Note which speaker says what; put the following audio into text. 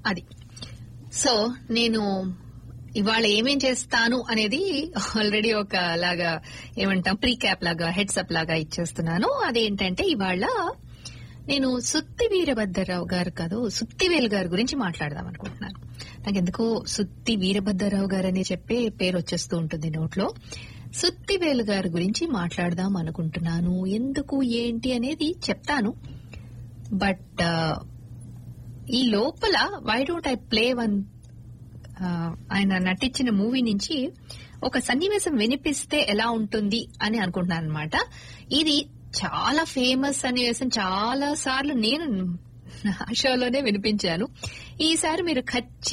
Speaker 1: అది సో నేను ఇవాళ ఏమేం చేస్తాను అనేది ఆల్రెడీ ఒక లాగా ఏమంటాం ప్రీ క్యాప్ లాగా హెడ్స్ అప్ లాగా ఇచ్చేస్తున్నాను అదేంటంటే ఇవాళ నేను సుత్తి వీరభద్రరావు గారు కాదు సుత్తివేలు గారి గురించి మాట్లాడదాం అనుకుంటున్నాను నాకు ఎందుకో సుత్తి వీరభద్రరావు గారు అని చెప్పే పేరు వచ్చేస్తూ ఉంటుంది నోట్లో సుత్తివేలు గారి గురించి మాట్లాడదాం అనుకుంటున్నాను ఎందుకు ఏంటి అనేది చెప్తాను బట్ ఈ లోపల why don't I play one ఆయన నటించిన మూవీ నుంచి ఒక సన్నివేశం వినిపిస్తే ఎలా ఉంటుంది అని అనుకుంటున్నాను అనమాట ఇది చాలా ఫేమస్ సన్నివేశం చాలా సార్లు నేను నా షోలోనే వినిపించాను ఈసారి మీరు ఖచ్చితంగా